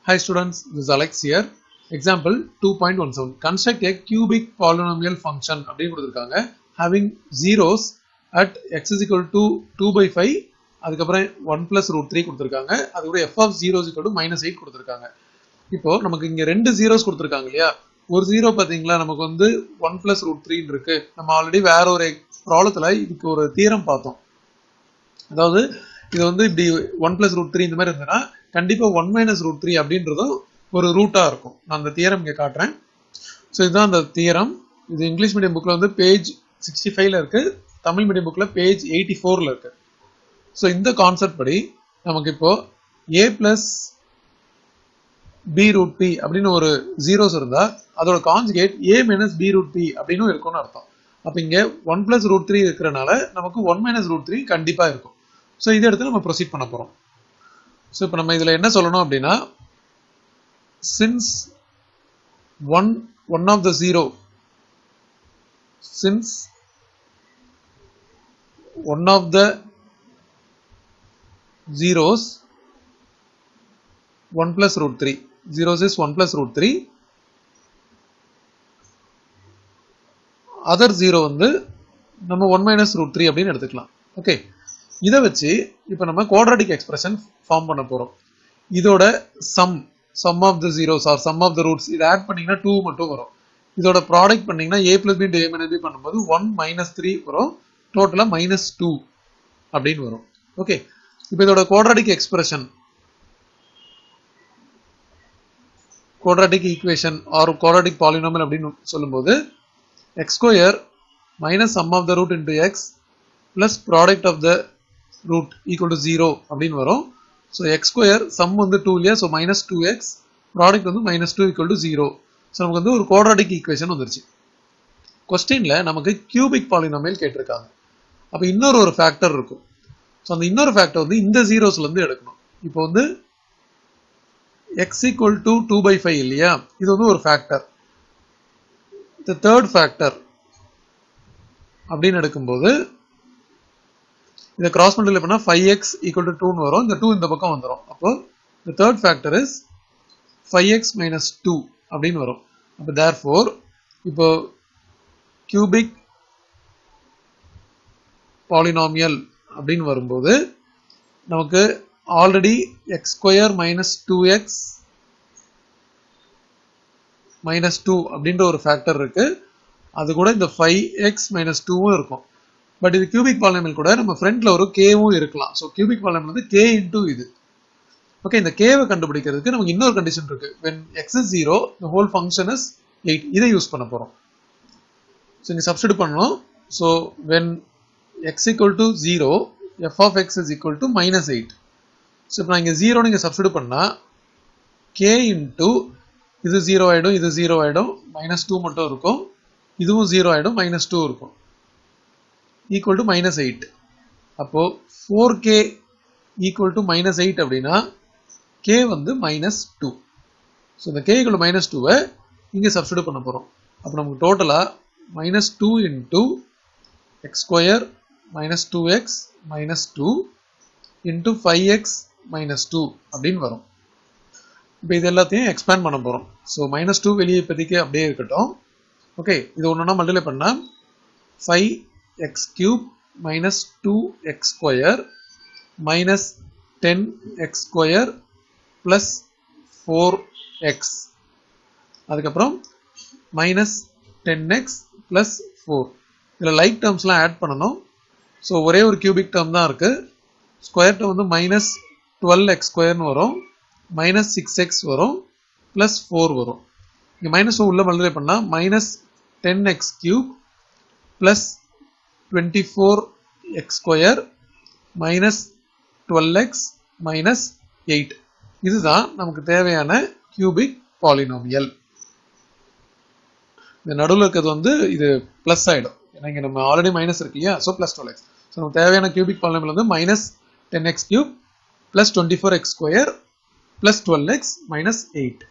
Hi students, this is Alex here. Example 2.17. Construct a cubic polynomial function அப்படின்னு கொடுத்துருக்காங்க having zeros at x is equal to 2 by 5 அதுக்கப்புறம் 1 plus root 3 கொடுத்துருக்காங்க அதுக்கப்புறம் f of 0 is equal to minus 8 கொடுத்துருக்காங்க இப்போ நமக்கு இங்க ரெண்டு ஜீரோஸ் கொடுத்துருக்காங்க இல்லையா ஒரு ஜீரோ பாத்தீங்களா நமக்கு வந்து ஒன் பிளஸ் ரூட் த்ரீ இருக்கு நம்ம ஆல்ரெடி வேற ஒரு ப்ராப்ளத்துல இதுக்கு ஒரு தீரம் பார்த்தோம் அதாவது இது வந்து இப்படி ஒன் பிளஸ் ரூட் த்ரீ இந்த மாதிரி இருந்ததுன்னா கண்டிப்பா ஒன் மைனஸ் ரூட் த்ரீ அப்படின்றதும் ஒரு ரூட்டா இருக்கும் நான் அந்த தியரம் இங்க காட்டுறேன் ஸோ இதுதான் அந்த தியரம் இது இங்கிலீஷ் மீடியம் புக்ல வந்து பேஜ் சிக்ஸ்டி ஃபைவ்ல இருக்கு தமிழ் மீடியம் புக்ல பேஜ் எயிட்டி ஃபோர்ல இருக்கு ஸோ இந்த கான்செப்ட் படி நமக்கு இப்போ A plus B root B அப்படின்னு ஒரு ஜீரோஸ் இருந்தா அதோட conjugate A minus B root B அப்படின்னு இருக்கும்னு அர்த்தம் அப்ப இங்க ஒன் பிளஸ் ரூட் த்ரீ இருக்கிறனால நமக்கு ஒன் மைனஸ் ரூட் த்ரீ கண்டிப்பா இருக்கும் ஸோ இதை எடுத்து நம்ம ப்ரொசீட் பண்ண போறோம் ஸோ இப்போ நம்ம இதுல என்ன சொல்லணும் அப்படின்னா since one one of the zero since one of the zeros 1 plus root 3 zeros is 1 plus root 3 other zero வந்து நம்ம ஒன் மைனஸ் ரூட் த்ரீ அப்படின்னு எடுத்துக்கலாம் ஓகே இதை வச்சு இப்போ நம்ம குவாட்ராட்டிக் எக்ஸ்பிரஷன் ஃபார்ம் பண்ண போகிறோம் இதோட sum sum of the zeros or sum of the roots இதை ஆட் பண்ணீங்கன்னா டூ மட்டும் வரும் இதோட ப்ராடக்ட் பண்ணீங்கன்னா A plus B A minus B பண்ணும்போது ஒன் மைனஸ் த்ரீ வரும் டோட்டலாக மைனஸ் டூ அப்படின்னு வரும் ஓகே இப்போ இதோட quadratic expression quadratic equation or quadratic polynomial அப்படின்னு சொல்லும்போது X square minus sum of the root into X plus product of the root equal to zero அப்படின்னு வரும் ஸோ எக்ஸ் ஸ்கொயர் சம் வந்து two இல்லையா so minus two X product வந்து minus two equal to zero so நமக்கு வந்து ஒரு quadratic equation வந்துருச்சு கொஸ்டின்ல நமக்கு கியூபிக் பாலினாமியல் கேட்டிருக்காங்க அப்போ இன்னொரு ஒரு ஃபேக்டர் இருக்கும் ஸோ அந்த இன்னொரு ஃபேக்டர் வந்து இந்த ஜீரோஸ்ல இருந்து எடுக்கணும் இப்போ வந்து X equal to two by five இல்லையா இது வந்து ஒரு ஃபேக்டர் இந்த தேர்ட் ஃபேக்டர் அப்படின்னு எடுக்கும்போது இதை கிராஸ் மல்டிப்ளை பண்ணால் ஃபைவ் எக்ஸ் ஈக்குவல் டு டூன்னு வரும் இந்த டூ இந்த பக்கம் வந்துடும் அப்போ இந்த third factor is five x minus two அப்படின்னு வரும் அப்போ தேர் ஃபோர் இப்போ கியூபிக் பாலினாமியல் அப்படின்னு வரும்போது நமக்கு already x square minus two x minus two அப்படின்ற ஒரு ஃபேக்டர் இருக்கு அது கூட இந்த ஃபைவ் எக்ஸ் மைனஸ் டூவும் இருக்கும் பட் இது கியூபிக் பாலினாமியல் கூட நம்ம ஃப்ரண்ட்ல ஒரு கேவும் இருக்கலாம் ஸோ கியூபிக் பாலினாமியல் வந்து கே இன்டூ இது ஓகே இந்த கேவை கண்டுபிடிக்கிறதுக்கு நமக்கு இன்னொரு கண்டிஷன் இருக்கு when x is zero the whole function is eight இதை யூஸ் பண்ண போறோம் ஸோ இங்கே சப்ஸ்டியூட் பண்ணணும் so when x equal to 0 f of x is equal to minus 8 so இப்போ நான் இங்கே ஜீரோ நீங்கள் சப்ஸ்டியூட் பண்ணால் கே இன்ட்டு இது ஜீரோ ஆகிடும் இது ஜீரோ ஆகிடும் மைனஸ் டூ மட்டும் இருக்கும் இதுவும் ஜீரோ ஆகிடும் மைனஸ் டூ இருக்கும் ஈக்குவல் டு மைனஸ் எயிட் அப்போது four k equal to minus eight அப்படின்னா கே வந்து மைனஸ் டூ ஸோ இந்த கே ஈக்குவல் மைனஸ் டூவை இங்கே சப்ஸ்டியூட் பண்ண போகிறோம் அப்போ நமக்கு டோட்டலாக minus two into x square minus 2x minus 2 into 5x minus 2 அப்படின்னு வரும் இப்போ இது எல்லாத்தையும் எக்ஸ்பேண்ட் பண்ண போகிறோம் ஸோ மைனஸ் டூ வெளியே இப்போதைக்கு அப்படியே இருக்கட்டும் ஓகே இது ஒன்றுனா மல்டிப்ளை பண்ணால் five x cube minus two x square minus ten x square plus four x அதுக்கப்புறம் minus ten x plus four இதில் லைக் டேர்ம்ஸ்லாம் ஆட் பண்ணணும் ஸோ ஒரே ஒரு கியூபிக் டேர்ம் தான் இருக்கு ஸ்கொயர் டேர்ம் வந்து மைனஸ் டுவெல் எக்ஸ் ஸ்கொயர்னு வரும் மைனஸ் சிக்ஸ் எக்ஸ் வரும் ப்ளஸ் ஃபோர் வரும் இங்கே மைனஸ் உள்ள மல்டிப்ளை பண்ணால் minus ten x cube plus twenty four x square minus twelve x minus eight இதுதான் நமக்கு தேவையான கியூபிக் பாலினோமியல் இந்த நடுவில் இருக்கிறது வந்து இது ப்ளஸ் ஆகிடும் ஏன்னா இங்கே நம்ம ஆல்ரெடி மைனஸ் இருக்கு இல்லையா so plus twelve x so நமக்கு தேவையான கியூபிக் பாலினாமியல் வந்து minus ten x cube plus twenty four x square plus twelve x minus eight